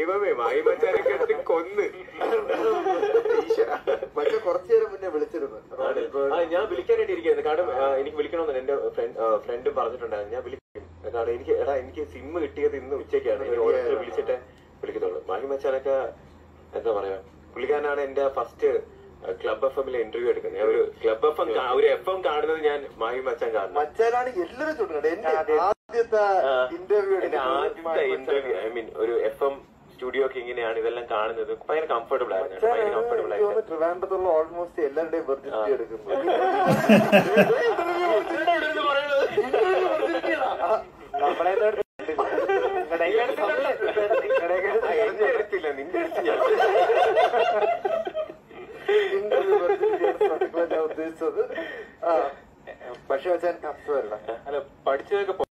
ദൈവമേ മായി മച്ചാനൊക്കെ എടുത്ത് കൊന്ന് ഈശ്വരാ. പക്ഷെ കുറച്ചു നേരം മുന്നേ വിളിച്ചിരുന്നു ആണ്. ആ, ഞാൻ വിളിക്കാനായിട്ട് ഇരിക്കുന്നത് കാരണം ആ, എനിക്ക് വിളിക്കണമെന്ന് എന്റെ ഫ്രണ്ട് പറഞ്ഞിട്ടുണ്ടായിരുന്നു ഞാൻ വിളിക്കും കാരണം എനിക്ക് എടാ എനിക്ക് സിം കിട്ടിയത് ഇന്ന് ഉച്ചയ്ക്കാണ് ഇനി ഓരോരുത്തർ വിളിച്ചിട്ടേ വിളിക്കത്തുള്ളൂ മാഹി മച്ചാനൊക്കെ എന്താ പറയാ പുള്ളിക്കാരനാണ് എന്റെ ഫസ്റ്റ് ക്ലബ് എഫ് എമ്മിൽ ഇന്റർവ്യൂ എടുക്കുന്നത് ഞാൻ ഒരു ക്ലബ് എഫ് എം ഒരു എഫ് എം കാണുന്നത് ഞാൻ മാഹി മച്ചാൻ കാണുന്നത് മച്ചാനാണ് എല്ലാരും ചൂണ്ടുന്നത് എന്റെ അതെ. ആദ്യത്തെ ആ, ഇന്റർവ്യൂ എന്റെ ആദ്യത്തെ ഇന്റർവ്യൂ ഐ മീൻ ഒരു എഫ് എം സ്റ്റുഡിയോ ഒക്കെ ഇങ്ങനെയാണ് ഇതെല്ലാം കാണുന്നത് ഭയങ്കര കംഫർട്ടബിൾ ആയിരുന്നു ഭയങ്കര കംഫർട്ടബിൾ ആയിരുന്നു ട്രിവാൻഡ്രത്തുള്ള ഓൾമോസ്റ്റ് എല്ലാവരുടെയും വെർജിറ്റി എടുക്കുന്നു നമ്മളെ ആ, എന്റെ അടുത്തില്ല നിന്റെ അടുത്ത് ഞാൻ ഞാൻ ഉദ്ദേശിച്ചത് ആ പക്ഷെ വെച്ചാൽ കഷ്ടമല്ല അല്ല പഠിച്ചതൊക്കെ